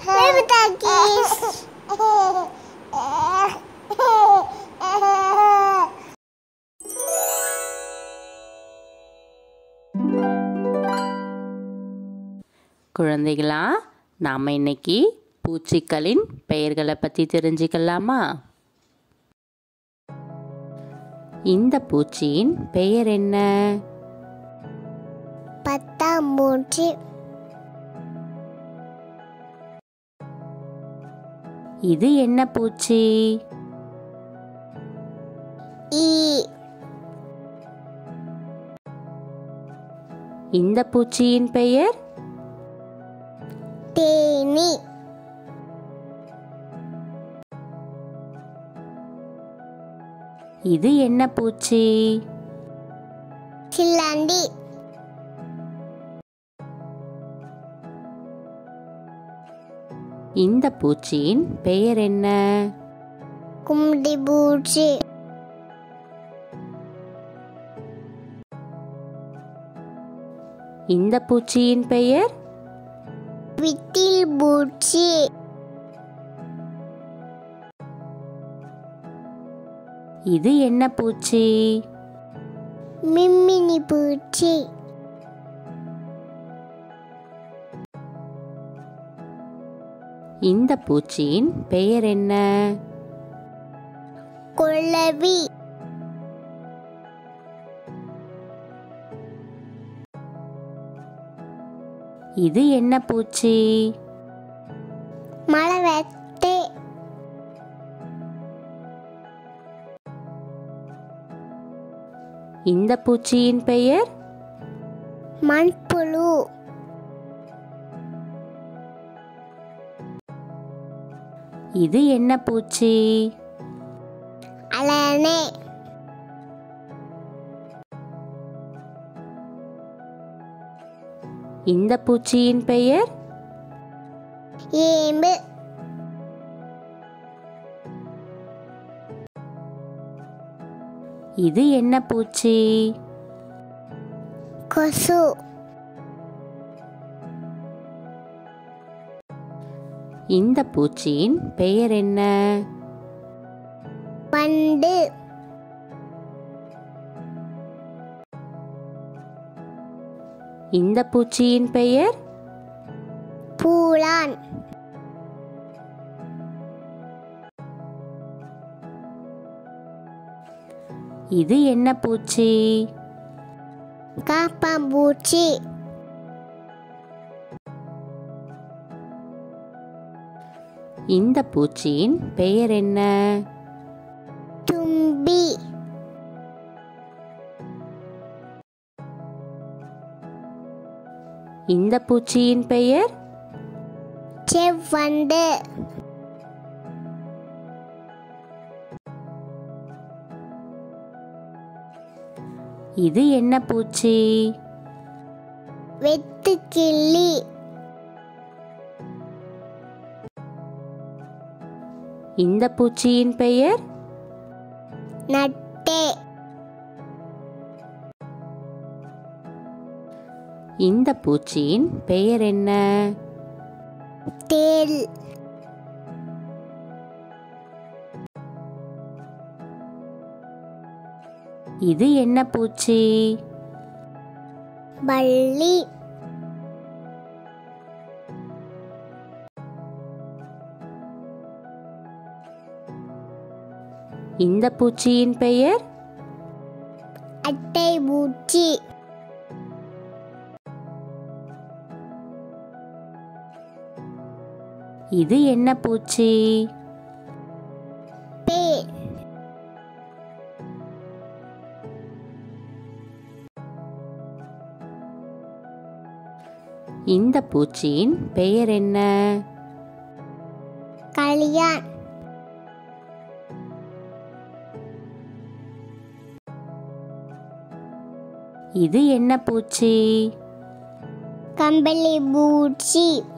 Baby duckies. குழந்தைகளா நாம் இன்னைக்கு பூச்சிகளின் பெயர்களை பற்றி தெரிஞ்சுக்கலாமா இந்த பூச்சியின் பெயர் என்ன பத்தாம்பூச்சி இது என்ன பூச்சி ஈ இந்த பூச்சியின் பெயர் தேனி இது என்ன பூச்சி சில்லாண்டி இந்த பூச்சியின் பெயர் என்ன கும்டி பூச்சி இந்த பூச்சியின் பெயர் விட்டில் பூச்சி இது என்ன பூச்சி மிம்மினி பூச்சி இந்த பூச்சியின் பெயர் என்ன குளவி இது என்ன பூச்சி மலவெட்டை இந்த பூச்சியின் பெயர் மண்புழு இது என்ன பூச்சி அலனே இந்த பூச்சியின் பெயர் ஏம்பு இது என்ன பூச்சி கொசு இந்த பூச்சியின் பெயர் என்ன வண்டு இந்த பூச்சியின் பெயர் பூலான் இது என்ன பூச்சி காப்பாம்பூச்சி இந்த பூச்சியின் பெயர் என்ன தும்பி இந்த பூச்சியின் பெயர் செவ்வண்டு இது என்ன பூச்சி வெத்துக்கிள்ளி இந்த பூச்சியின் பெயர் நட்டே இந்த பூச்சியின் பெயர் என்ன தேல் இது என்ன பூச்சி பள்ளி இந்த பூச்சியின் பெயர் அட்டை பூச்சி இது என்ன பூச்சி பேர் இந்த பூச்சியின் பெயர் என்ன கலியான் இது என்ன பூச்சி கம்பளி பூச்சி